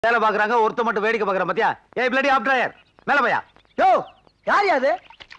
வேலை பாக்குறாங்க ஒருத்த மட்டும் வேடிக்கை பாக்குறான் பாத்தியா ஏய் பிளடி ஆப் டிரைவர் மேல போயா யோ யார் யாது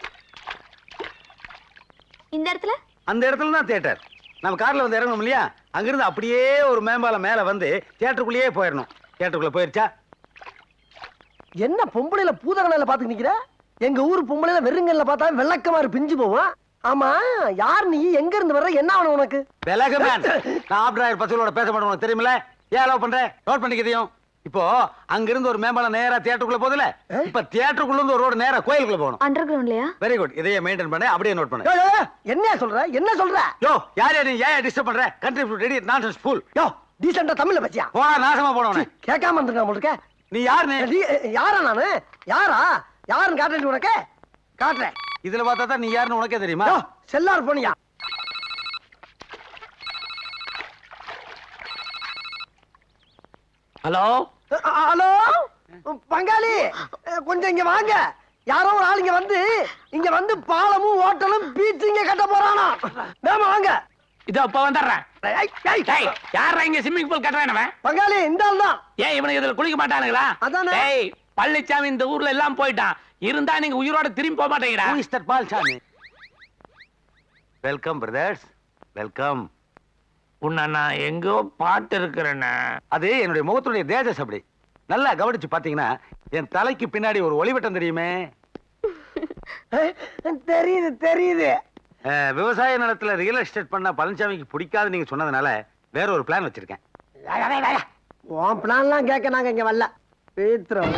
இந்த இடத்துல அந்த இடத்துல தான் தியேட்டர் நம்ம கார்ல வந்து இறங்கணும் இல்லையா அங்கிருந்து அப்படியே ஒரு மேம்பாலம் மேல வந்து தியேட்டருக்குள்ளேயே போயிடணும் தியேட்டருக்குள்ள போயிருச்சா என்ன பொம்பளையில பூதகனால பாத்துக்கு நிக்கிற எங்க ஊர் பொம்பளையில வெறுங்கல்ல பார்த்தா வெள்ளக்கமாறு பிஞ்சு போவோம் ஆமா யார் நீ எங்க இருந்து வர்ற என்ன ஆகணும் உனக்கு விலகு மேன் நான் ஆப் டிரைவர் பசங்களோட பேச மாட்டேன் உனக்கு தெரியுமில்ல ஏன் அலோவ் பண்ற நோட் பண்ணிக்கிறதையும் இப்போ அங்கிருந்து ஒரு மேம்பாலம் நேரா தியேட்டருக்குள்ள போகுதுல இப்ப தியேட்டருக்குள்ள இருந்து ஒரு ரோடு நேரா கோயிலுக்குள்ள போகணும் அண்டர் கிரவுண்ட்லயா வெரி குட் இதையே மெயின்டைன் பண்ண அப்படியே நோட் பண்ணு யோ, யோ, யோ, என்ன சொல்ற என்ன சொல்ற யோ யார் யார் நீ ஏன் டிஸ்டர்ப் பண்ற country food ready nonsense fool யோ டீசெண்டா தமிழ்ல பச்சியா போடா நாசமா போனவனே கேட்காம இருந்திருக்கா உங்களுக்கு நீ யார் நீ நீ யாரா நானு யாரா யாருன்னு காட்டுறேன் உனக்கு காட்டுறேன் இதுல பார்த்தா தான் நீ யாருன்னு உனக்கே தெரியுமா யோ செல்லார் போனியா ஹலோ அ- ஹலோ பங்காளி அ, கொஞ்சம் இங்க வாங்க யாரோ ஒரு ஆள் இங்க வந்து இங்க வந்து பாலமும் ஹோட்டலும் பீச் இங்க கட்ட போறானா வேமா வாங்க இதோ இப்ப வந்துடுறேன் ஐய், ஐய். டேய் யாரா இங்க ஸ்விம்மிங் பூல் கட்டுறேன் பங்காளி இந்த ஆள் தான் ஏன் இவனுக்கு இதுல குளிக்க மாட்டானுங்களா அதானே. டேய் பழனிச்சாமி இந்த ஊர்ல எல்லாம் போயிட்டான் இருந்தா நீங்க உயிரோட திரும்பி போக மாட்டேங்கிறா mister Palsamy welcome brothers welcome உன்னை நான் எங்கோ பாட்டு இருக்கிறேன்னு அது என்னுடைய முகத்துடைய தேஜஸ் அப்படி நல்லா கவனிச்சு பாத்தீங்கன்னா என் தலைக்கு பின்னாடி ஒரு ஒளிவட்டம் தெரியுமே அஹ், தெரியுது தெரியுது அஹ், விவசாய நிலத்துல ரியல் எஸ்டேட் பண்ண பழனிசாமிக்கு பிடிக்காது நீங்க சொன்னதுனால வேற ஒரு பிளான் வச்சிருக்கேன் உன் பிளான்லாம் கேட்க நாங்க இங்க வரல பேத்துறோம்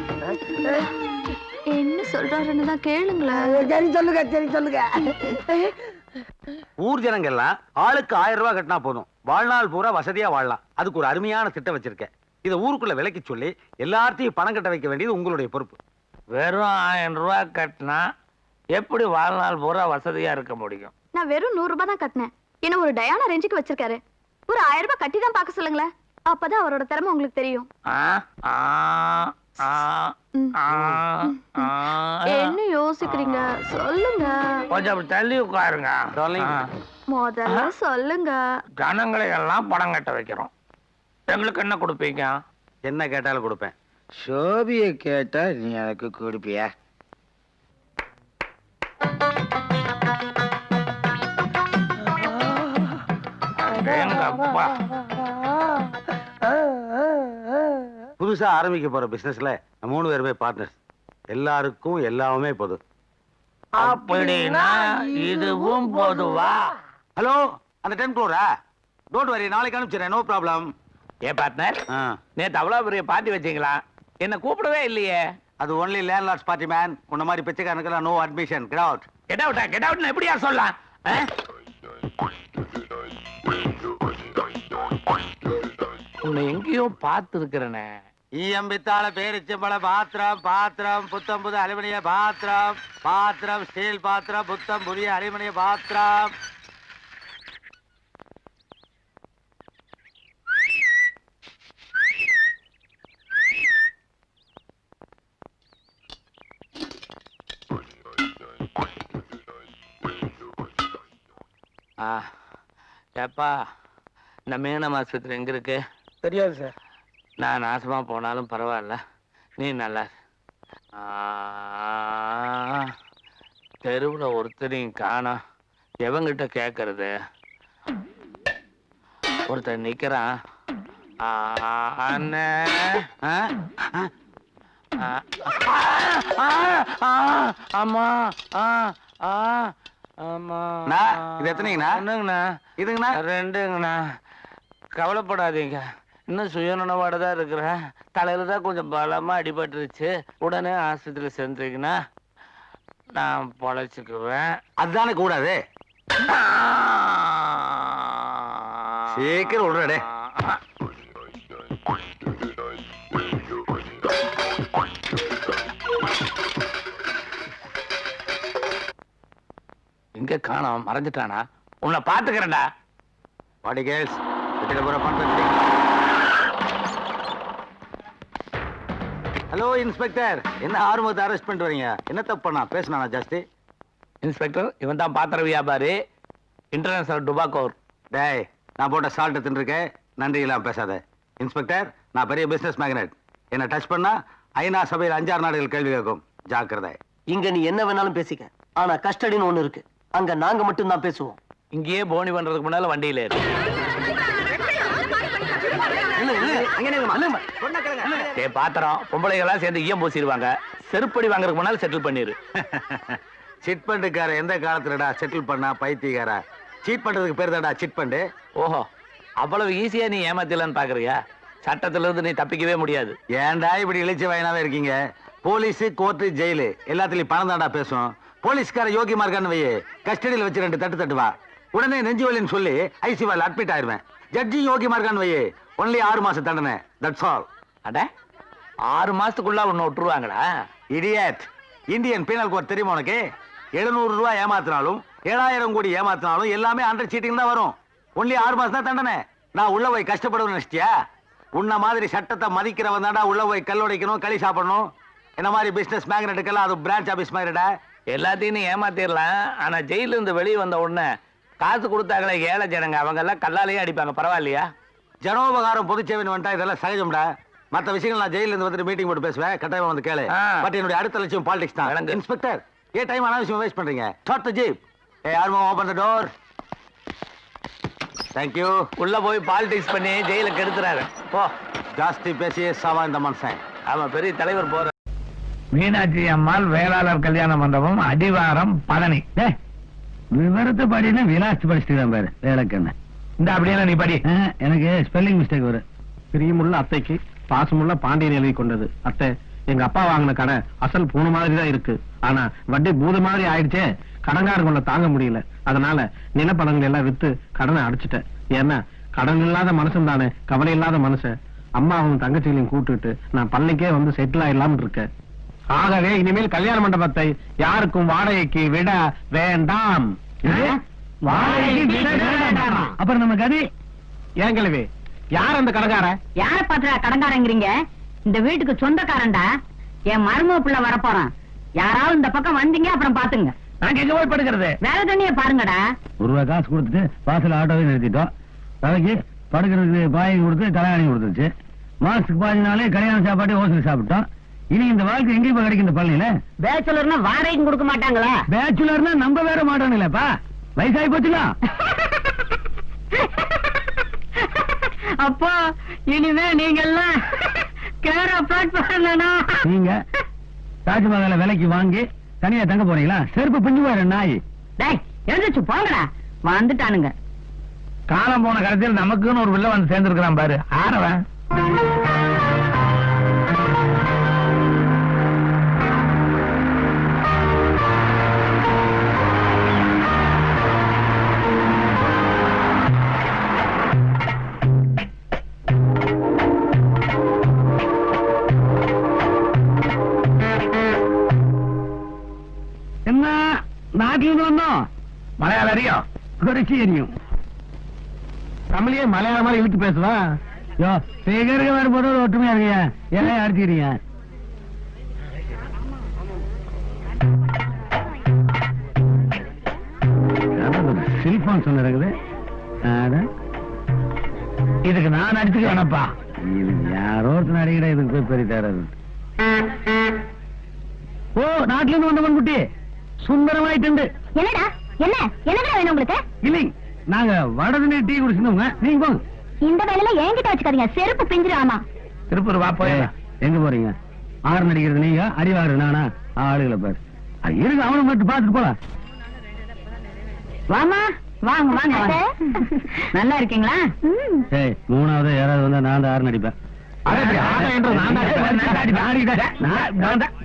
என்ன சொல்றாருன்னு தான் கேளுங்களேன் சரி சொல்லுங்க சரி சொல்லுங்க ஊர் ஜனங்க எல்லாம் ஆளுக்கு ஆயிரம் ரூபாய் கட்டினா போதும் வாழ்நாள் பூரா வசதியா வாழலாம் அதுக்கு ஒரு அருமையான திட்டம் வச்சிருக்கேன் இதை ஊருக்குள்ள விலைக்கு சொல்லி எல்லார்த்தையும் பணம் கட்ட வைக்க வேண்டியது உங்களுடைய பொறுப்பு வெறும் ஆயிரம் ரூபாய் கட்டினா எப்படி வாழ்நாள் பூரா வசதியா இருக்க முடியும் நான் வெறும் நூறு ரூபாய் தான் கட்டினேன் என்ன ஒரு டயானா ரேஞ்சுக்கு வச்சிருக்காரு ஒரு ஆயிரம் ரூபாய் கட்டி தான் பார்க்க சொல்லுங்களேன் அப்பதான் அவரோட திறமை உங்களுக்கு தெரியும் ஆ, ஆ, ஆ, ம். ஆ, ஆ. என்ன யோசிக்கிறீங்க சொல்லுங்க கொஞ்சம் அப்படி தள்ளி உட்காருங்க Darling. ஆ. முதல்ல சொல்லுங்க ஜனங்களை எல்லாம் படம் கட்ட வைக்கிறோம் எங்களுக்கு என்ன கொடுப்பீங்க என்ன கேட்டாலும் கொடுப்பேன் சோபிய கேட்டா நீ எனக்கு கொடுப்பியா எங்க அப்பா புதுசா ஆரம்பிக்க போற பிசினஸ்ல நம்ம மூணு பேருமே பார்ட்னர்ஸ் எல்லாருக்கும் எல்லாமே பொது அப்படின்னா இதுவும் பொதுவா ஹலோ அந்த டென் க்ளோரா டோன்ட் வரி நாளைக்கு அனுப்பிச்சிடறேன் நோ ப்ராப்ளம் ஏ பார்ட்னர் நேத்து அவ்வளவு பெரிய பார்ட்டி வச்சீங்களா என்ன கூப்பிடவே இல்லையே அது ஒன்லி லேண்ட்லார்ட்ஸ் பார்ட்டி மேன் உன்ன மாதிரி பிச்சைக்காரனுக்கு no admission get out get அவுட்டா கெட் அவுட்னு எப்படியா சொல்லலாம் ஆ? உன்னை எங்கேயோ பார்த்து இருக்கிறனே ஈயம்பித்தாள பேரிச்சம்பழ பாத்திரம் பாத்திரம் புத்தம் புது அலுமினிய பாத்திரம் பாத்திரம் ஸ்டீல் பாத்திரம் புத்தம் புதிய அலுமினிய பாத்திரம் ஆ ஏப்பா இந்த மீனம் ஆஸ்பத்திரி எங்க இருக்கு தெரியாது சார் நான் நாசமா போனாலும் பரவாயில்ல நீ நல்லா இரு. ஆ, தெருவுல ஒருத்தரையும் காணோம் எவங்கிட்ட கேட்கறது ஒருத்தன் நிக்கிறான் ஆ, அண்ணே ஆ? ஆ? ஆ, ஆ, ஆ, அம்மா ஆ ஆ ஆமா அண்ணா, இது எத்தனைங்கண்ணா? ஒண்ணுங்கண்ணா இதுங்கண்ணா ரெண்டுங்கண்ணா கவலைப்படாதீங்க இன்னும் சுயநலவோட தான் இருக்கிறேன் தலையில தான் கொஞ்சம் பலமா அடிபட்டுருச்சு உடனே ஆஸ்பத்திரியில் சேர்ந்துருக்கீங்கன்னா நான் பொழைச்சிக்குவேன் அதுதானே கூடாது சீக்கிரம் விடுறா, டேய். எங்க காணோம் மறைஞ்சிட்டானா உன்னை பாத்துக்கிறேன்டா பாடி கேர்ள்ஸ் வீட்டில் போகிற பண்ணுறது ஹலோ இன்ஸ்பெக்டர் என்ன ஆர்வத்தை அரெஸ்ட் பண்ணிட்டு வரீங்க என்ன தப்பு பண்ணா பேசினா ஜாஸ்தி இன்ஸ்பெக்டர் இவன் தான் பாத்திர வியாபாரி இன்டர்நேஷனல் டுபாக்கோர் டேய் நான் போட்ட சால்ட்டை தின்றுருக்கேன் நன்றி இல்லாம பேசாத இன்ஸ்பெக்டர் நான் பெரிய பிசினஸ் மேக்னெட் என்ன டச் பண்ணா ஐநா சபையில் அஞ்சாறு நாடுகள் கேள்வி கேட்கும் ஜாக்கிரதை இங்க நீ என்ன வேணாலும் பேசிக்க ஆனா கஸ்டடின்னு ஒண்ணு இருக்கு அங்க நாங்க மட்டும் தான் பேசுவோம் இங்கேயே போனி பண்றதுக்கு முன்னால வண்டியில ஏறு ஏ பாத்திரம் பொம்பளைகள்லாம் சேர்ந்து ஈயம் பூசிடுவாங்க செருப்படி வாங்குறதுக்கு முன்னால செட்டில் பண்ணிரு சிட் பண்டுக்கார எந்த காலத்துலடா செட்டில் பண்ணா பைத்தியக்காரா சீட் பண்றதுக்கு பேர் தான்டா சிட் பண்டு ஓஹோ அவ்வளவு ஈஸியா நீ ஏமாத்திடலான்னு பாக்குறியா சட்டத்துல இருந்து நீ தப்பிக்கவே முடியாது ஏன்டா இப்படி இழிச்ச வயனாவே இருக்கீங்க போலீஸ் கோர்ட்டு ஜெயிலு எல்லாத்துலயும் பணம் தான்டா பேசும் போலீஸ்கார யோகியமா இருக்கான்னு வையே கஸ்டடியில் வச்சு ரெண்டு தட்டு தட்டுவா உடனே நெஞ்சு வலின்னு சொல்லி ஐசிவால் அட்மிட் ஆயிருவேன் ஜட்ஜி யோகியமா இருக்கான்னு வையே ஒன்லி ஆறு மாசம் தண்டனை தட்ஸ் ஆல் அட ஆறு மாசத்துக்குள்ள உன்னை விட்டுருவாங்களா இடியட் இந்தியன் பீனல் கோட் தெரியுமா உனக்கு எழுநூறு ரூபாய் ஏமாத்தினாலும் ஏழாயிரம் கோடி ஏமாத்தினாலும் எல்லாமே அண்டர் சீட்டிங் தான் வரும் ஒன்லி ஆறு மாசம் தான் தண்டனை நான் உள்ள போய் கஷ்டப்படுவேன் நினைச்சிட்டியா உன்ன மாதிரி சட்டத்தை மதிக்கிறவன் தான்டா உள்ள போய் கல் உடைக்கணும் களி சாப்பிடணும் என்ன மாதிரி பிசினஸ் மேக்னெட்டுக்கெல்லாம் அது பிரான்ச் ஆபீஸ் மாதிரிடா எல்லாத்தையும் நீ ஏமாத்திடலாம் ஆனா ஜெயில இருந்து வெளியே வந்த உடனே காசு கொடுத்தாங்களே ஏழை ஜனங்க அவங்க எல்லாம் கல்லாலேயே அடிப்பாங்க பரவாயில்லையா ஜனோபகாரம் பொதுச்சேவன் வந்துட்டா இதெல்லாம் சகஜம்டா மத்த விஷயங்கள் நான் ஜெயில இருந்து வந்துட்டு மீட்டிங் போட்டு பேசுவேன் கட்டாயமா வந்து கேளு ஆ. பட் என்னுடைய அடுத்த லட்சியம் பாலிடிக்ஸ் தான் விளங்கு. இன்ஸ்பெக்டர் ஏ டைம் அனாவசியம் வேஸ்ட் பண்றீங்க ஸ்டார்ட் த ஜீப் ஏ ஆர்மோ ஓபன் த டோர் தேங்க்யூ உள்ள போய் பாலிடிக்ஸ் பண்ணி ஜெயில கெடுத்துறாரு போ ஜாஸ்தி பேசியே சாவா இந்த மனுஷன் அவன் பெரிய தலைவர் போற மீனாட்சி அம்மாள் வேளாளர் கல்யாண மண்டபம் அடிவாரம் பழனி விவரத்தை படினா விலாசி படிச்சுட்டு பாரு வேலைக்கண்ண இந்த அப்படியே நீ படி எனக்கு ஸ்பெல்லிங் மிஸ்டேக் வரும் பிரியமுள்ள அத்தைக்கு பாசமுள்ள பாண்டியன் எழுதி கொண்டது அத்தை எங்க அப்பா வாங்கின கடை அசல் பூனை மாதிரி தான் இருக்கு ஆனா வட்டி பூத மாதிரி ஆயிடுச்சே கடன்காரங்களை தாங்க முடியல அதனால நிலப்படங்கள் எல்லாம் வித்து கடனை அடைச்சிட்டேன் ஏன்னா கடன் இல்லாத மனுஷன் தானே கவலை இல்லாத மனுஷன் அம்மாவும் தங்கச்சிகளையும் கூட்டுட்டு நான் பள்ளிக்கே வந்து செட்டில் ஆயிடலாம்னு இருக்கேன் ஆகவே இனிமேல் கல்யாண மண்டபத்தை யாருக்கும் வாடகைக்கு விட வேண்டாம் வாடகைக்கு விட வேண்டாமா? அப்புறம் நம்ம கதி ஏன் கிழவி யார் அந்த கடைக்காரன் யார பாத்துறா கடங்காரங்கிறீங்க இந்த வீட்டுக்கு சொந்தக்காரன்டா என் மருமக பிள்ளை வரப்போறான் யாராவது இந்த பக்கம் வந்தீங்க அப்புறம் பாத்துங்க நாங்க எங்க போய் படுக்கிறது வேலை தண்ணிய பாருங்கடா ஒரு ரூபா காசு கொடுத்துட்டு வாசல் ஆட்டோவே நிறுத்திட்டோம் தலைக்கு படுக்கிறதுக்கு பாய் கொடுத்து கல்யாணி கொடுத்துருச்சு மாசத்துக்கு பாதி நாளே கல்யாண சாப்பாட்டே ஹோட்டல் சாப்பிட்டோம் இனி இந்த வாழ்க்கை எங்கேயும் இப்ப கிடைக்கும் இந்த பள்ளியில பேச்சுலர்னா வாடகைக்கும் கொடுக்க மாட்டாங்களா பேச்சுலர்னா நம்ம வேற மாட்டோம்லப்பா வயசாகி போச்சுல அப்போ இனிமே நீங்க எல்லாம் கேரா பிளாட் பண்ணணும் நீங்க தாஜ்மஹாலை விலைக்கு வாங்கி தனியா தங்க போறீங்களா செருப்பு பிஞ்சு போயிரு நாய் டேய் எழுந்துச்சு போங்கடா வந்துட்டானுங்க காலம் போன கடைசியில் நமக்குன்னு ஒரு வில்ல வந்து சேர்ந்திருக்கிறான் பாரு ஆரவன் என்ன நாட்டில இருந்து வந்தோம் மலையாள அறியும் குறிச்சி எரியும் தமிழையே மலையாள மாதிரி இழுத்து பேசுவா யோ சேகருக்கு வரும்போது ஒரு ஒற்றுமையா இருக்கீங்க எல்லாம் அடிச்சுக்கிறீங்க செல்போன் சொன்ன இருக்குது அட, இதுக்கு நான் அடிச்சுக்க வேணப்பா இது யாரோ ஒருத்தன் அடிக்கட இதுக்கு போய் பெரிய தேடாது ஓ நாட்டுல இருந்து வந்தவன் குட்டி சுந்தரமாயிட்டு என்னடா என்ன என்னடா வேணும் உங்களுக்கு இல்லை நாங்க வடதுனே டீ குடிச்சிருந்தோங்க நீங்க போங்க இந்த வேலையில என்கிட்ட வச்சுக்காதீங்க செருப்பு பிஞ்சிரும் திருப்பூர் வா போய் ஏய், எங்க போறீங்க ஆறு நடிக்கிறது நீங்க அடி வாங்குறது நானா ஆளுகளை பாரு அது இருக்கு அவனை மட்டும் பார்த்துட்டு போலாம் வாமா வாங்க வாங்க வாங்க. நல்லா இருக்கீங்களா ஏய் மூணாவது யாராவது வந்தா நான் தான் ஆறு நடிப்பேன் அது எப்படி? ஆகம் என்றது நான் தான் அடிப்பேன். நான் தான் அடிப்பேன். நான் அடிக்கிறேன். நான் நான் தான்.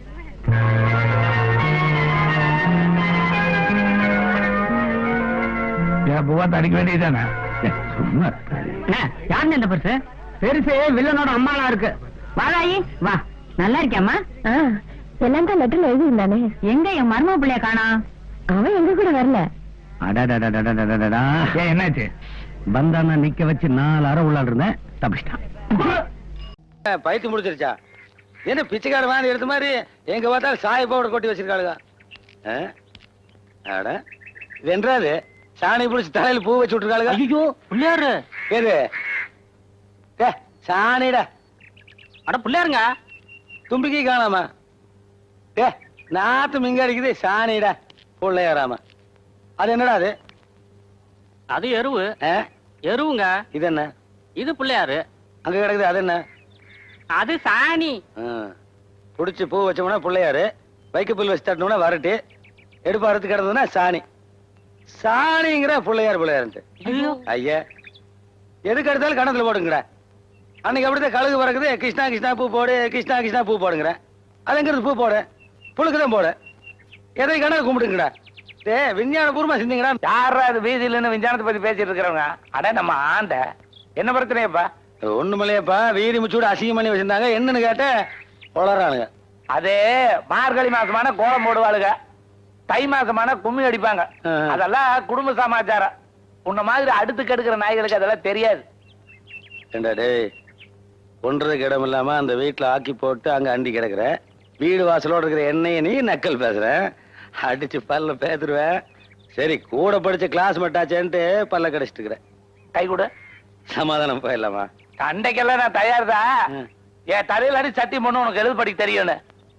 என் புவாத்த அடிக்க வேண்டியதுதானே ஏய், சும்மா இருக்காரு. யாருன்னு இந்த பர்ஸ் பெருசு வில்லனோட அம்மாளா இருக்கு வாடாயி வா நல்லா இருக்கியாமா எல்லாம் தான் லெட்டர்ல எழுதி இருந்தானே எங்க என் மருமக பிள்ளைய காணா அவன் எங்க கூட வரல அடடடடடடடடா. ஏன் என்னாச்சு பந்தானா நிக்க வச்சு நாலு அரை உள்ளாடு இருந்தேன் தப்பிச்சிட்டான் பைத்து முடிச்சிருச்சா என்ன பிச்சைக்கார மாதிரி எடுத்த மாதிரி எங்க பார்த்தா சாய பவுடர் கொட்டி வச்சிருக்காளுங்க ஆ? அட வென்றாது சாணி புடிச்சு தலையில பூ வச்சு விட்டுருக்காளுங்க ஐயோ பிள்ளையாரு ஏது டே, சாணிடா அட பிள்ளையாருங்க தும்பிக்கை காணாம ஏ நாத்து மிங்க அடிக்குது சாணிடா பிள்ளையாராம அது என்னடா அது அது எருவு ஆ? எருவுங்க இது என்ன இது பிள்ளையாரு அங்க கிடக்குது அது என்ன அது சாணி பிடிச்சி பூ வச்சோம்னா பிள்ளையாரு வைக்க புல் வச்சு தட்டணும்னா வரட்டு எடுப்பு அறுத்து கிடந்ததுன்னா சாணி சாணிங்கிற பிள்ளையார் பிள்ளையாருன்ட்டு ஐயோ ஐயா எதுக்கு எடுத்தாலும் கணத்துல போடுங்கடா அன்னைக்கு அப்படிதான் கழுகு பறக்குது கிருஷ்ணா கிருஷ்ணா பூ போடு கிருஷ்ணா கிருஷ்ணா பூ போடுங்கிற அதுங்கிறது பூ போடு புழுக்கு தான் போடு எதை கணக்கு கும்பிடுங்கடா டே விஞ்ஞான பூர்வமா சிந்திங்கடா யாரா அது வீதியில இருந்து விஞ்ஞானத்தை பத்தி பேசிட்டு இருக்கிறவங்க அட நம்ம ஆண்ட என்ன பிரச்சனையப்பா ஒண்ணுமில்லையப்பா வீதி முச்சூடு அசிங்கம் பண்ணி வச்சிருந்தாங்க என்னன்னு கேட்ட வளரானுங்க அதே மார்கழி மாசமான கோலம் போடுவாளுங்க தை மாசமான கும்மி அடிப்பாங்க ஆ. அதெல்லாம் குடும்ப சமாச்சாரம் உன்ன மாதிரி அடுத்து கெடுக்கிற நாய்களுக்கு அதெல்லாம் தெரியாது ஏண்டா டேய் ஒன்றதுக்கு இடம் இல்லாம அந்த வீட்டுல ஆக்கி போட்டு அங்க அண்டி கிடக்குற வீடு வாசலோட இருக்கிற எண்ணெயை நீ நக்கல் பேசுற அடிச்சு பல்ல பேத்துருவேன் சரி கூட படிச்ச கிளாஸ் மட்டாச்சேன்ட்டு பல்ல கடிச்சிட்டு இருக்கிறேன் கை கூட சமாதானம் போயிடலாமா சண்டைக்கெல்லாம் நான் தயார் தான் ம். என் தலையில அடி சத்தியம் பண்ண உனக்கு எழுத படிக்க தெரியும்னு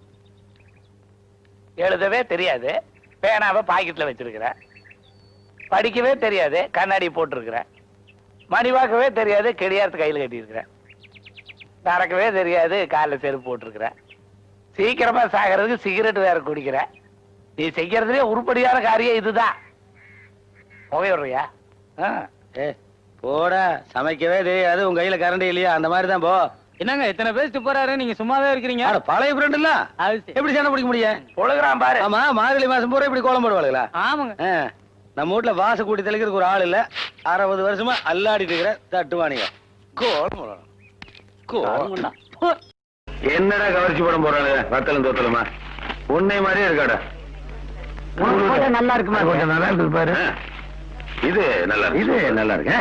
எழுதவே தெரியாது பேனாவை பாக்கெட்ல வச்சிருக்கிறேன் படிக்கவே தெரியாது கண்ணாடி போட்டிருக்கிறேன் மணிவாக்கவே தெரியாது கெடியாரத்து கையில் கட்டியிருக்கிறேன் நடக்கவே தெரியாது காலில் செருப்பு போட்டிருக்கிறேன் சீக்கிரமா சாகிறதுக்கு சிகரெட் வேற குடிக்கிறேன் நீ செய்யறதுலயே உருப்படியான காரியம் இதுதான் புகையுறியா ஆ ஏ போடா சமைக்கவே தெரியாது உங்க கையில கரண்ட் இல்லையா அந்த மாதிரி தான் போ என்னங்க இத்தனை பேசிட்டு போறாரு நீங்க சும்மாவே இருக்கிறீங்க அட, பழைய ஃப்ரெண்ட் இல்ல அது சரி. எப்படி சண்டை பிடிக்க முடியும் பொழுகிறான் பாரு ஆமா மார்கழி மாசம் பூரா இப்படி கோலம் போடுவாளுங்களா ஆமாங்க ஆ, நம்ம வீட்ல வாச கூட்டி தெளிக்கிறதுக்கு ஒரு ஆள் இல்ல அறுபது வருஷமா அல்லாடிட்டு இருக்கிற தட்டுவானிங்க கோலம் போடணும். கோலம் என்னடா கவர்ச்சி படம் போறாங்க வத்தலும் தோத்தலுமா உன்னை மாதிரியே இருக்காடா நல்லா இருக்குமா கொஞ்சம் நல்லா இருக்குது பாரு இது நல்லா இது நல்லா இருக்கு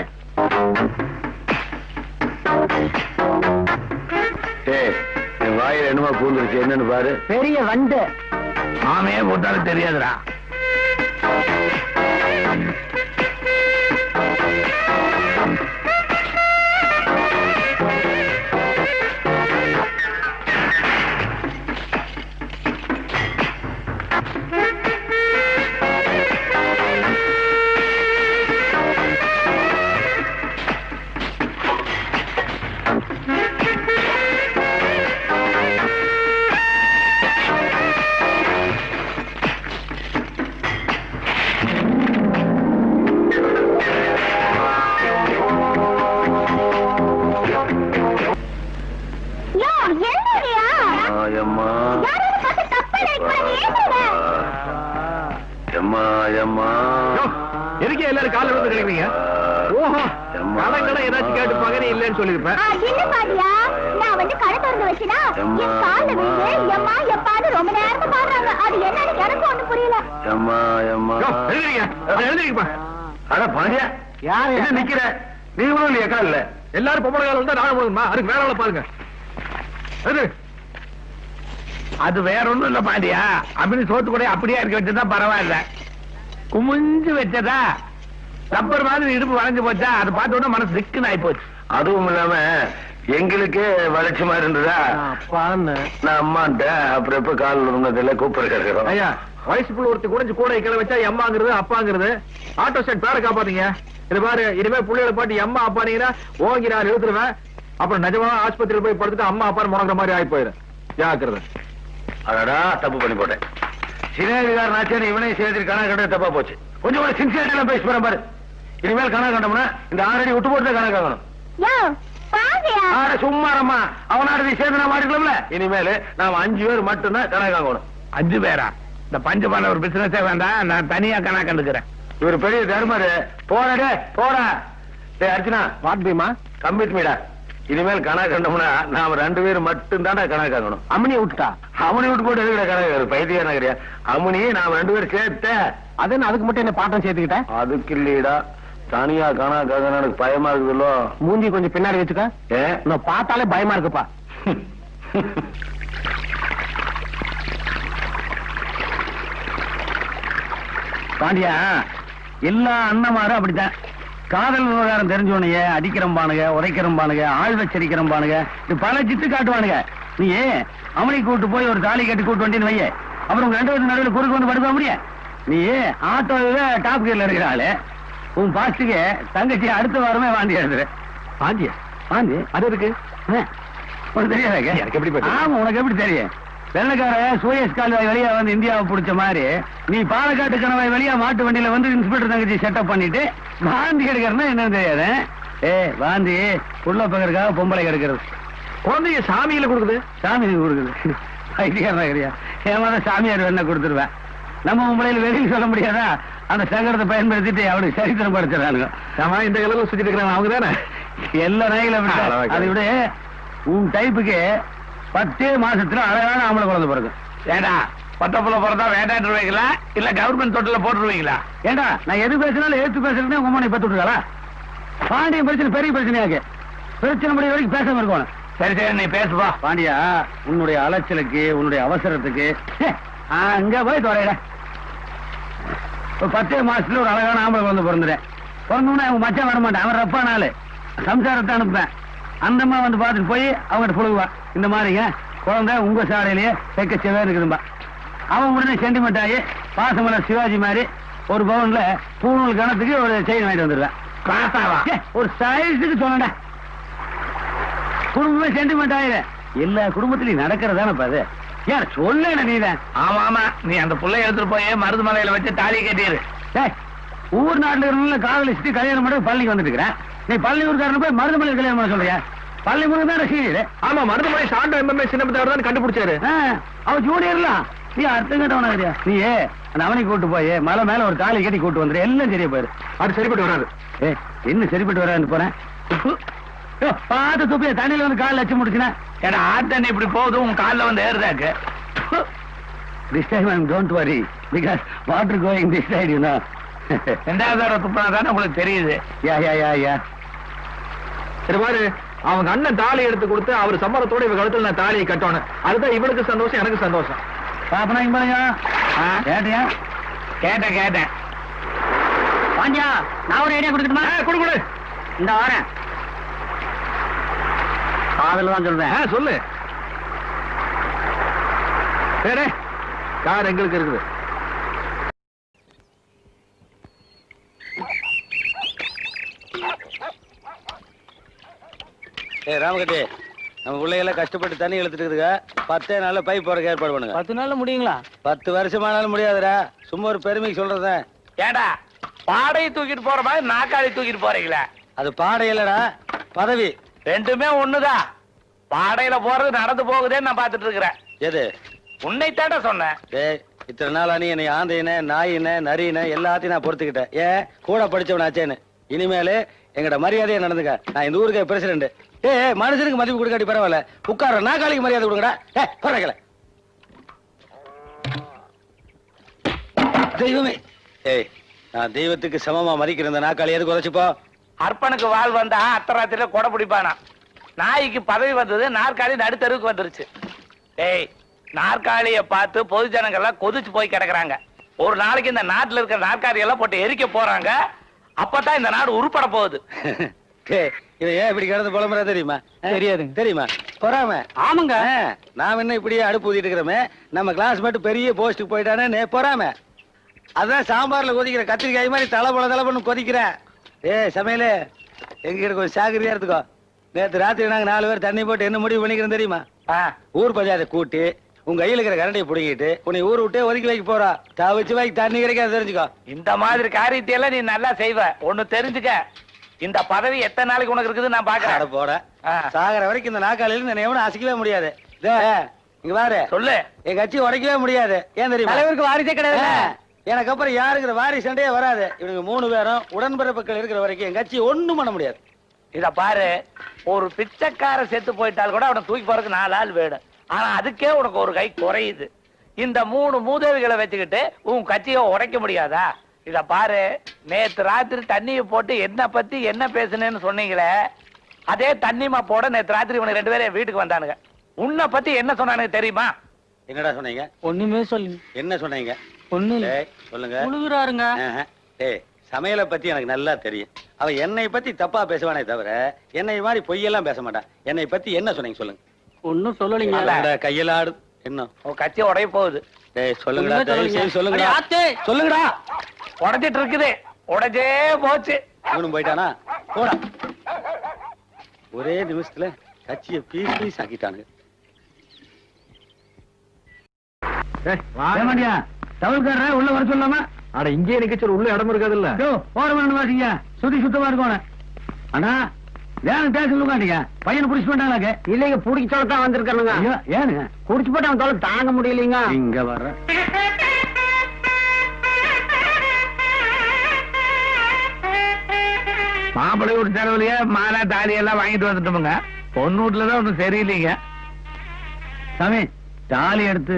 ஏய் என் வாயில் என்னமா பூந்துருச்சு என்னன்னு பாரு பெரிய வண்டு மாமையே போட்டாலும் தெரியாதுடா யோ என்னடியா எம்மா யாராவது பார்த்து தப்பா நினைக்கிறாங்க ஏன்டா எம்மா எம்மா எதுக்கு எல்லாரும் காலைல வந்து கிடைக்கிறீங்க ஓஹோ கடன் கடன் ஏதாச்சும் கேட்டு பகனே இல்லைன்னு சொல்லிருப்பேன் ஆ, இல்ல பாதியா நான் வந்து கடை திறந்து வச்சுனா எம்மா, என் கால்ல விழுந்து எம்மா. எம்மா எப்பான்னு ரொம்ப நேரமா பாடுறாங்க அது என்னன்னு எனக்கு ஒண்ணு புரியல எம்மா எம்மா எழுதிருங்க எழுதிருக்கப்பா அட பாண்டியா யாரு என்ன நிக்கிற நீங்களும் இல்லையா காலில் எல்லாரும் பொம்பளை காலம் தான் நானும் போதுமா அதுக்கு வேற ஆளை பாருங்க எழுது அது வேற ஒண்ணும் இல்ல பாண்டியா அப்படின்னு சோத்து கூட அப்படியே இருக்க வச்சதா பரவாயில்ல குமிஞ்சு வச்சதா ரப்பர் மாதிரி இடுப்பு வளைஞ்சு போச்சா அதை பார்த்த உடனே மனசு திக்குன்னு ஆயி போச்சு அதுவும் இல்லாம எங்களுக்கு வளர்ச்சி மாதிரி இருந்ததா அப்பான்னு நான் அம்மான்ட்ட அப்புறம் எப்ப கால் இருந்ததில்ல கூப்பிட கிடக்கிறோம் ஐயா வயசு புள்ள ஒருத்தி குறைஞ்சு கூட கிளை வச்சா எம்மாங்கிறது அப்பாங்கிறது ஆட்டோ ஸ்டாண்ட் பேரை காப்பாத்தீங்க இது பாரு இனிமே புள்ளைகளை பாட்டி எம்மா அப்பானீங்கன்னா ஓங்கி நான் எழுத்துருவேன் அப்புறம் நிஜமா ஆஸ்பத்திரியில் போய் படுத்துட்டு அம்மா அப்பான்னு முடங்குற மாதிரி ஆகி போயிடும் ஜாக்கிரதை அடடா தப்பு பண்ணி போட்டேன் சினேகாரன் ஆச்சேன்னு இவனையும் சேர்த்து கணக்கு கண்டது தப்பா போச்சு கொஞ்சம் கூட சின்சியரிட்டி பேசி போறேன் பாரு இனிமேல் கணக்கு கண்டோம்னா இந்த ஆறடி விட்டு போட்டு கணக்கு ஆகணும் யோ பாதியா ஆட சும்மாரம்மா அவனாட நீ சேர்ந்து நான் மாட்டிக்கலாம்ல இனிமேல் நாம அஞ்சு பேர் மட்டும்தான் கணக்கு ஆகணும் அஞ்சு பேரா இந்த பஞ்சு பண்ண ஒரு பிசினஸே வேண்டாம் நான் தனியா கணக்கு கண்டுக்கிறேன் இவர் பெரிய தர்மரு போடா டே போடா டேய் அர்ச்சனா வாட் பீமா கம்மிட் மீடா இனிமேல் கணக்கு கண்டோம்னா நாம ரெண்டு பேர் மட்டும் தான்டா கணக்கு ஆகணும் அம்மனி விட்டுட்டா அவனை விட்டு போட்டு எதுக்குடா கணக்கு பைத்தியா நகரியா அம்மனி நாம ரெண்டு பேரும் சேர்த்த அது என்ன அதுக்கு மட்டும் என்ன பாட்டம் சேர்த்துக்கிட்டேன் அதுக்கு இல்லையடா தனியா கணக்காக எனக்கு பயமா இருக்குதுல்ல மூஞ்சி கொஞ்சம் பின்னாடி வச்சுக்க ஏ நான் பார்த்தாலே பயமா இருக்குப்பா பாண்டியா எல்லா அண்ணமாரும் அப்படித்தான் காதல் விவகாரம் தெரிஞ்சவனைய அடிக்கிறம்பானுங்க உதைக்கிறம்பானுங்க ஆள் வச்சரிக்கிறம்பானுங்க இது பல சித்து காட்டுவானுங்க நீ அவனை கூட்டு போய் ஒரு தாலி கட்டி கூட்டு வண்டின்னு வைய அப்புறம் உங்க ரெண்டு பேரும் நடுவில் குறுக்கு வந்து படுக்க முடியும் நீ ஆட்டோவே டாப் கியர்ல இருக்கிற ஆளு உன் பாஸ்டுக்கு தங்கச்சி அடுத்த வாரமே வாந்தி எழுதுற வாந்தியா வாந்தி அது இருக்கு உனக்கு தெரியாதா எனக்கு எப்படி பറ്റുம்? ஆமா உனக்கு எப்படி தெரியும் வெள்ளக்கார சூயஸ் கால்வாய் வழியா வந்து இந்தியாவை பிடிச்ச மாதிரி நீ பாலக்காட்டு கணவாய் வழியா மாட்டு வண்டியில வந்து இன்ஸ்பெக்டர் தங்கச்சி செட்டப் பண்ணிட்டு வாந்தி கெடுக்கிறனா என்னன்னு தெரியாது ஏ வாந்தி உள்ள பக்கறதுக்காக பொம்பளை கெடுக்கிறது குழந்தைய சாமியில கொடுக்குது சாமி கொடுக்குது ஐடியா கிடையா ஏமாத சாமியார் வேணா கொடுத்துருவேன் நம்ம பொம்பளையில வெளியில் சொல்ல முடியாதா அந்த சங்கடத்தை பயன்படுத்திட்டு அவனுக்கு சரித்திரம் படுத்துறானுங்க ஆமா இந்த கலர்ல சுத்திட்டு இருக்கிறாங்க அவங்க தானே எல்லா நாய்களும் அழகா அப்படித்தான். இருக்கு. அதை விட உன் டைப்புக்கு பத்தே மாசத்துல அழகான ஆம்பளை குழந்தை பிறகு ஏடா பட்ட புள்ள பிறந்தா வேண்டாண்டுருவீங்களா இல்ல கவர்மெண்ட் தொட்டில போட்டுருவீங்களா ஏண்டா நான் எது பேசினாலும் ஏத்து பேசுறதுனே உங்க அம்மா பத்து விட்டுருக்காளா பாண்டியன் பிரச்சனை பெரிய பிரச்சனையாக்கு பிரச்சனை முடிய வரைக்கும் பேசாம இருக்கணும் சரி சரி நீ பேசுப்பா பாண்டியா உன்னுடைய அலைச்சலுக்கு உன்னுடைய அவசரத்துக்கு ஹே, அங்க போய் தொலைடா ஒரு பத்தே மாசத்துல ஒரு அழகான ஆம்பளை குழந்தை பிறந்துட்டேன் பிறந்தோடனே அவங்க மச்சான் வர மாட்டேன் அவன் ரப்பா நாளு சம்சாரத்தை அனுப்புவேன் அந்த அம்மா வந்து பார்த்துட்டு போய் அவங்ககிட்ட புழுகுவா இந்த மாதிரிங்க குழந்தை உங்க சாலையிலேயே செக்க செவே இருக்குதும்பா அவன் உடனே சென்டிமெண்ட் ஆகி பாசமலர் சிவாஜி மாதிரி ஒரு பவுன்ல பூணூல் கணத்துக்கு ஒரு செயின் வாங்கிட்டு வந்துடுவேன் காசாவா ஏ, ஒரு சைஸுக்கு சொன்னடா குடும்பமே சென்டிமெண்ட் ஆயிரு எல்லா குடும்பத்திலயும் நடக்கிறதானே பாது ஏன் சொல்ல நீதான் ஆமா ஆமா நீ அந்த புள்ளைய எடுத்துட்டு போய் மருது மலையில வச்சு தாலி கட்டிடு ஏய், ஊர் நாட்டுல இருந்த காதலிச்சுட்டு கல்யாணம் பண்ணி பள்ளிக்கு வந்துட்டு இருக்கிறேன் நீ பள்ளி ஊருக்காரன் போய் மருதமலை கல்யாணம் பண்ண சொல்றியா பள்ளி முருகன் தான் ரசிகர் ஆமா மருதுமலை சாண்ட எம்எம்ஏ சின்னப்பத்தவர் தான் கண்டுபிடிச்சாரு அவ ஜூனியர்லாம் நீ அர்த்தம் கேட்டவனா நீ அந்த அவனை கூட்டு போய் மலை மேல ஒரு தாலி கட்டி கூட்டு வந்துரு எல்லாம் சரியா போயிரு அது சரிப்பட்டு வராது ஏ என்ன சரிப்பட்டு வரான்னு போறேன் யோ, பார்த்து துப்பிய தண்ணியில வந்து கால் லட்சம் முடிச்சுனா ஏன்னா ஆத்தண்ணி இப்படி போகுது உன் கால்ல வந்து ஏறுதாக்கு This time I'm don't worry because water going this side, you know. ரெண்டாவது தடவை துப்புனா தானே உங்களுக்கு தெரியுது yeah, yeah, yeah, yeah. சரி பாரு அவங்க அண்ணன் தாலி எடுத்து கொடுத்து அவர் சம்மரத்தோட இவ கழுத்துல நான் தாலியை கட்டணும் அதுதான் இவளுக்கு சந்தோஷம் எனக்கு சந்தோஷம் பாப்பனா இங்க பாருங்க ஆ? கேட்டியா கேட்டேன் கேட்டேன் பாண்டியா நான் ஒரு ஐடியா கொடுக்கணுமா ஆ, கொடு கொடு இந்த வரேன் காதல தான் சொல்றேன் ஆ, சொல்லு சரி கார் எங்களுக்கு இருக்குது ஏய் ராமகட்டி நம்ம பிள்ளைகள கஷ்டப்பட்டு தண்ணி இழுத்துட்டு இருக்குதுங்க பத்தே நாள்ல பைப் போறதுக்கு ஏற்பாடு பண்ணுங்க பத்து நாள்ல முடியுங்களா பத்து வருஷமானாலும் முடியாதுடா சும்மா ஒரு பெருமைக்கு சொல்றதேன் ஏடா பாடையை தூக்கிட்டு போற மாதிரி நாக்காளி தூக்கிட்டு போறீங்களே அது பாடை இல்லடா பதவி ரெண்டுமே ஒண்ணுதான் பாடையில போறது நடந்து போகுதேன்னு நான் பாத்துட்டு இருக்கிறேன் எது உன்னை தாண்டா சொன்னேன் டேய் இத்தனை நாளா நீ என்னை ஆந்தையின நாயின நரியின எல்லாத்தையும் நான் பொறுத்துக்கிட்டேன் ஏன் கூட படிச்சவனாச்சேன்னு இனிமேலு எங்கட மரியாதையா நடந்துக்க நான் இந்த ஊருக்கு பிரசிடண்ட் ஏ மனுஷனுக்கு மதிப்பு கொடுக்காட்டி பரவாயில்ல உட்கார நாக்காளிக்கு மரியாதை கொடுங்கடா ஏ குறைக்கல தெய்வமே ஏய் நான் தெய்வத்துக்கு சமமா மதிக்கிற இந்த நாக்காளி எதுக்கு உதச்சுப்போ அர்ப்பனுக்கு வாழ் வந்தா அத்தராத்திரில கொடை பிடிப்பானா நாய்க்கு பதவி வந்தது நாற்காலி நடுத்தருவுக்கு வந்துருச்சு டேய் நாற்காலிய பார்த்து பொது ஜனங்கள்லாம் கொதிச்சு போய் கிடக்குறாங்க ஒரு நாளைக்கு இந்த நாட்டுல இருக்கிற நாற்காலி எல்லாம் போட்டு எரிக்க போறாங்க அப்பதான் இந்த நாடு உருப்பட போகுது ஏய், இவன் ஏன் இப்படி கிடந்து புலம்புறா தெரியுமா ஆ? தெரியாதுங்க. தெரியுமா பொறாம ஆமாங்க ஆ, நாம என்ன இப்படியே அடுப்பு ஊதிட்டு இருக்கிறோமே நம்ம கிளாஸ் மட்டும் பெரிய போஸ்ட்டுக்கு போயிட்டானே பொறாம அதான் சாம்பார்ல கொதிக்கிற கத்திரிக்காய் மாதிரி தலை போல தலை பண்ணு கொதிக்கிறேன் ஏ சமையலே எங்க கிட்ட கொஞ்சம் சாகரியா இருந்துக்கோ நேத்து ராத்திரி நாங்க நாலு பேர் தண்ணி போட்டு என்ன முடிவு பண்ணிக்கிறோம் தெரியுமா ஆ, ஊர் பஞ்சாயத்தை கூட்டி உங்க கையில இருக்கிற கரண்டியை பிடிக்கிட்டு உன்னை ஊர் விட்டே ஒதுக்கி வைக்க போறா தவிச்சு வைக்க தண்ணி கிடைக்காது தெரிஞ்சுக்கோ இந்த மாதிரி காரியத்தை எல்லாம் நீ நல்லா செய்வ ஒண்ணு தெரிஞ்சுக்க இந்த பதவி எத்தனை நாளைக்கு உனக்கு இருக்குது நான் அட பாக்குறேன் போட ஆ. சாகர வரைக்கும் இந்த நாக்காளில என்னை எவனும் அசைக்கவே முடியாது இதே, இங்க பாரு சொல்லு என் கட்சி உடைக்கவே முடியாது ஏன் தெரியுமா தலைவருக்கு வாரிசே கிடையாது ஆ, எனக்கு அப்புறம் யாருங்கிற வாரி சண்டையே வராது இவனுக்கு மூணு பேரும் உடன்பிறப்புகள் இருக்கிற வரைக்கும் என் கட்சி ஒண்ணும் பண்ண முடியாது இத பாரு ஒரு பிச்சைக்கார செத்து போயிட்டால் கூட அவனை தூக்கி போறதுக்கு நாலு ஆள் வேணும் ஆனா அதுக்கே உனக்கு ஒரு கை குறையுது இந்த மூணு மூதேவிகளை வச்சுக்கிட்டு உன் கட்சியை உடைக்க முடியாதா இத பாரு நேத்து ராத்திரி தண்ணியை போட்டு என்ன பத்தி என்ன பேசுனேன்னு சொன்னீங்களே அதே தண்ணிமா போட நேத்து ராத்திரி இவனுக்கு ரெண்டு பேரும் என் வீட்டுக்கு வந்தானுங்க உன்னை பத்தி என்ன சொன்னானுங்க தெரியுமா என்னடா சொன்னீங்க ஒண்ணுமே சொல்லுங்க என்ன சொன்னீங்க ஒண்ணு இல்ல டேய், சொல்லுங்க முழுகுறாருங்க ஆஹா. டேய் சமையலை பத்தி எனக்கு நல்லா தெரியும் அவன் என்னை பத்தி தப்பா பேசுவானே தவிர என்னை மாதிரி பொய்யெல்லாம் பேச மாட்டான் என்னை பத்தி என்ன சொன்னீங்க சொல்லுங்க ஒன்னும் சொல்லலீங்க அடடா, கையில ஆடு என்ன உன் கட்சி உடைய போகுது டேய் சொல்லுங்கடா ஒண்ணுமே தயவு சொல்லலைங்க. செய்து சொல்லுங்கடா அடே, ஆத்தே. சொல்லுங்கடா உடைச்சிட்டு இருக்குது உடைச்சே போச்சு இவனும் போயிட்டானா போடா ஒரே நிமிஷத்துல கட்சியை பீஸ் பீஸ் ஆக்கிட்டானுங்க ஏமாண்டியா தவறுக்காரர உள்ள வர சொல்லாம அட இங்கே நிக்க உள்ள இடம் இருக்காதுல்ல போற வேணும் வாசிங்க சுத்தி சுத்தமா இருக்கணும் அண்ணா ஏன் பேச சொல்லுங்க பையனை புடிச்சு பண்ணாங்க இல்லைங்க புடிச்சு தான் வந்திருக்கானுங்க ஐயோ ஏனுங்க குடிச்சு போட்டு அவன் தொலை தாங்க முடியலீங்க இங்க வர்ற மாப்பிள்ளை ஒரு செலவுலயே மாலை தாலி எல்லாம் வாங்கிட்டு வந்துட்டோமுங்க பொண்ணு வீட்டுலதான் ஒண்ணும் சரியில்லைங்க சாமி தாலி எடுத்து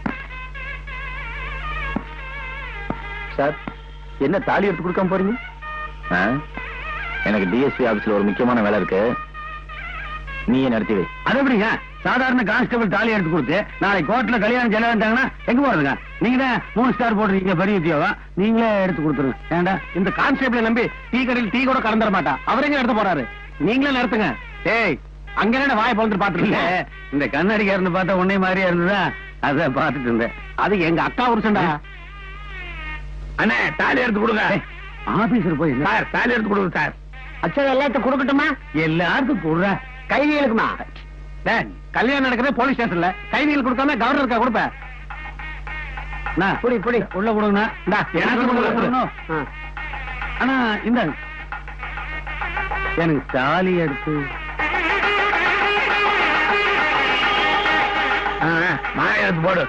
சார் என்ன தாலி எடுத்து கொடுக்காம போறீங்க எனக்கு டிஎஸ்பி ஆபீஸ்ல ஒரு முக்கியமான வேலை இருக்கு நீயே நடத்தி வை அது எப்படிங்க சாதாரண கான்ஸ்டபிள் தாலி எடுத்து கொடுத்து நாளைக்கு கோர்ட்ல கல்யாணம் செல்ல வேண்டாங்கன்னா எங்க போறதுங்க நீங்க தான் மூணு ஸ்டார் போடுறீங்க பெரிய உத்தியோகம் நீங்களே எடுத்து கொடுத்துருங்க ஏண்டா இந்த கான்ஸ்டபிளை நம்பி டீ கடையில் டீ கூட கலந்துட மாட்டான் அவரே எடுத்து போறாரு நீங்களே நடத்துங்க டேய் அங்க என்ன வாயை பழுந்து இல்ல பாத்துருக்கீங்க இந்த கண்ணாடிக்காரன்னு பார்த்தா உன்னை மாதிரியா இருந்ததா அத பாத்துட்டு இருந்தேன் அது எங்க அக்கா புருஷன்டா அண்ணே தாலி எடுத்து கொடுங்க ஆபீசர் போய் என்ன? சார் தாலி எடுத்து கொடுங்க சார் அச்சா எல்லாத்தையும் கொடுக்கட்டுமா எல்லாருக்கும் கொடுற கைதிகளுக்குமா டேய், கல்யாணம் நடக்கிறது போலீஸ் ஸ்டேஷன்ல கைதிகள் கொடுக்காம கவர்னருக்கா கொடுப்பேன் அண்ணா, புடி புடி உள்ள கொடுங்கண்ணா இந்தா, எனக்கு உள்ள கொடுங்க. கொடுங்க. அண்ணா இந்த எனக்கு தாலி எடுத்து ஆ, ஆ, மாலை எடுத்து போடு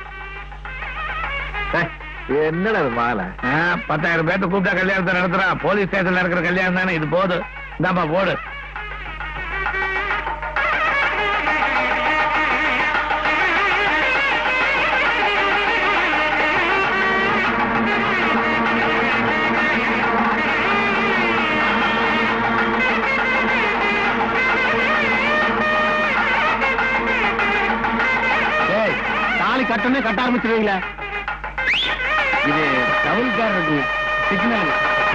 என்னடா மாலை ஆ, பத்தாயிரம் பேர்த்த கூப்பிட்டா கல்யாணத்தை நடத்துறான் போலீஸ் ஸ்டேஷன்ல இருக்கிற கல்யாணம் தானே இது போது இந்தாப்பா போடு டேய், தாலி கட்டணே கட்ட ஆரம்பிச்சிருவீங்களா இது டவுல்காரருக்கு சிக்னல்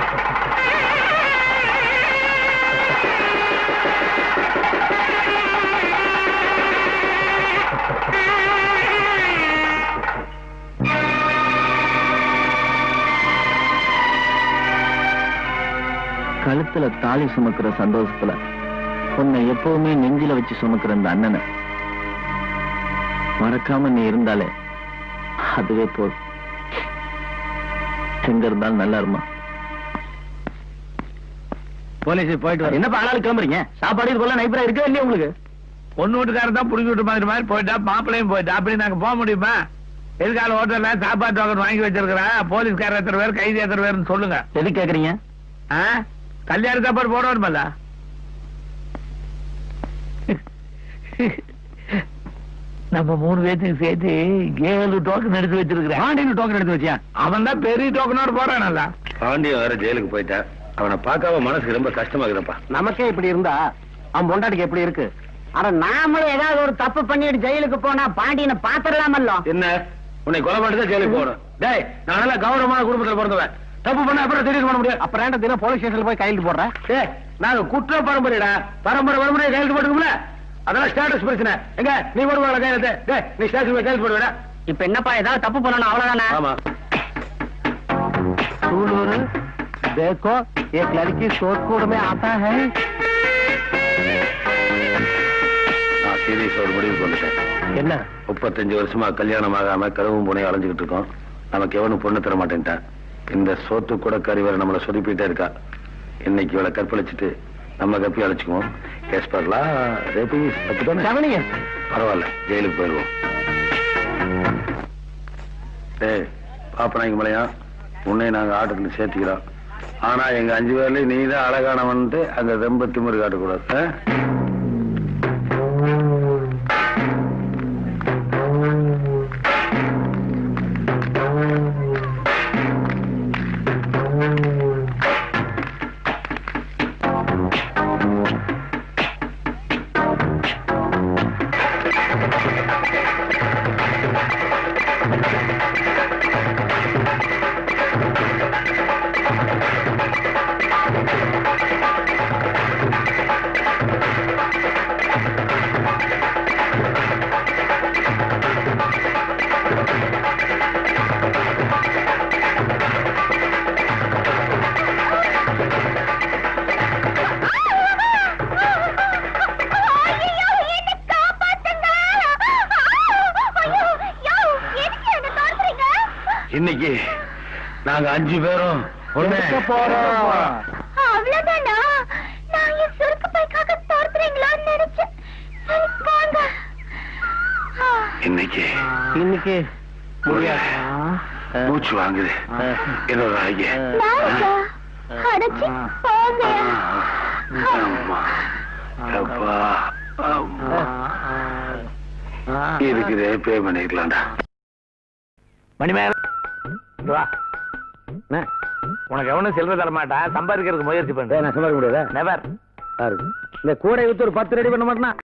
கழுத்துல தாலி சுமக்கிற சந்தோஷத்துல உன்னை எப்பவுமே நெஞ்சில வச்சு சுமக்கிற அந்த அண்ணனை மறக்காம நீ இருந்தாலே அதுவே போதும் எங்க இருந்தாலும் நல்லா இருமா போலீஸ் போயிட்டு வர என்னப்பா ஆளாளு கிளம்புறீங்க சாப்பாடு இது போல நைபரா இருக்கா இல்லையா உங்களுக்கு பொண்ணு வீட்டுக்காரர் தான் புடிச்சு விட்டு மாதிரி மாதிரி போயிட்டா மாப்பிள்ளையும் போயிட்டா அப்படி நாங்க போக முடியுமா எதிர்கால ஹோட்டல்ல சாப்பாடு டோக்கன் வாங்கி வச்சிருக்கிறேன் போலீஸ்காரர் எத்தனை பேர் கைதி எத்தனை பேர்னு சொல்லுங்க எது கேக்குறீங்க ஆ? கல்யாண சாப்பாடு போட வருமல்ல நம்ம மூணு பேர்த்துக்கு சேர்த்து ஏழு டோக்கன் எடுத்து வச்சிருக்கிறேன் ஆண்டின்னு டோக்கன் எடுத்து வச்சியா அவன் தான் பெரிய டோக்கனோட போறானல்ல பாண்டியன் வேற ஜெயிலுக்கு போயிட்டான் அவனை பார்க்காம மனசுக்கு ரொம்ப கஷ்டமா இருக்குதுப்பா நமக்கே இப்படி இருந்தா அவன் பொண்டாட்டிக்கு எப்படி இருக்கு அட நாமளும் ஏதாவது ஒரு தப்பு பண்ணிட்டு ஜெயிலுக்கு போனா பாண்டியனை பாத்திரலாமல்லோ என்ன உன்னை கொலை பண்ணிட்டு ஜெயிலுக்கு போகணும் டேய் நான் நல்லா கௌரவமான குடும்பத்துல பிறந்தவன் தப்பு பண்ண அப்புறம் திடீர்னு பண்ண முடியாது அப்புறம் ஏன்டா தினம் போலீஸ் ஸ்டேஷன்ல போய் கையெழுத்து போடுற டேய் நாங்க குற்ற பரம்பரைடா பரம்பரை பரம்பரை கையெழுத்து போட்டுக்கோம்ல அதெல்லாம் ஸ்டேட்டஸ் பிரச்சனை எங்க நீ போடுவாங்க கையெழுத்து டேய் நீ ஸ்டேஷன் போய் கையெழுத்து போடுவேடா இப்ப என்னப்பா ஏதாவது தப்பு பண்ணணும் அவ்வளவுதானே ஆமா सूलूर देखो एक लड़की सोदपुर में आता है நான் சீரியஸ் ஒரு முடிவுக்கு வந்துட்டேன் என்ன முப்பத்தஞ்சு வருஷமா கல்யாணம் ஆகாம கருவும் புனையும் அலைஞ்சுக்கிட்டு இருக்கோம் நமக்கு எவனும் பொண்ணு தர மாட்டேன்ட்டான் இந்த சோத்து கூட கறிவரை நம்மளை சொதுப்பிட்டே இருக்கா இன்னைக்கு இவளை கற்பழிச்சிட்டு நம்ம கப்பி அழைச்சுக்குவோம் கேஸ் பரலாம் ரேபிஸ் தப்பு கவனிங்க பரவாயில்ல ஜெயிலுக்கு போயிடுவோம் டேய் பாப்பனாங்க மலையா உன்னை நாங்க ஆட்டத்துல சேர்த்துக்கிறோம் ஆனா எங்க அஞ்சு பேர்ல நீ தான் அழகானவன்ட்டு அங்க ரொம்ப திமிரு காட்டக்கூடாது ஆ? இன்னைக்கு நாங்க அஞ்சு பேரும் ஒண்ணு அவ்வளவுதானா நான் என் சுருக்கு பைக்காக தோர்த்துறீங்களான்னு நினைச்சேன் சரி போங்க இன்னைக்கு இன்னைக்கு முடியாது மூச்சு வாங்குது என்னோட ஐயா நாளைக்கா அடைச்சி போங்க அம்மா அப்பா அம்மா இருக்குதே பே பண்ணிக்கலாம்டா மணிமேல இங்க வா என்ன? உனக்கு எவனும் செல்வ தர மாட்டான் சம்பாதிக்கிறதுக்கு முயற்சி பண்றேன் நான் சம்பாதிக்க முடியாதா நெவர் இந்த கூடை வித்து ஒரு பத்து ரெடி பண்ண மாட்டேனா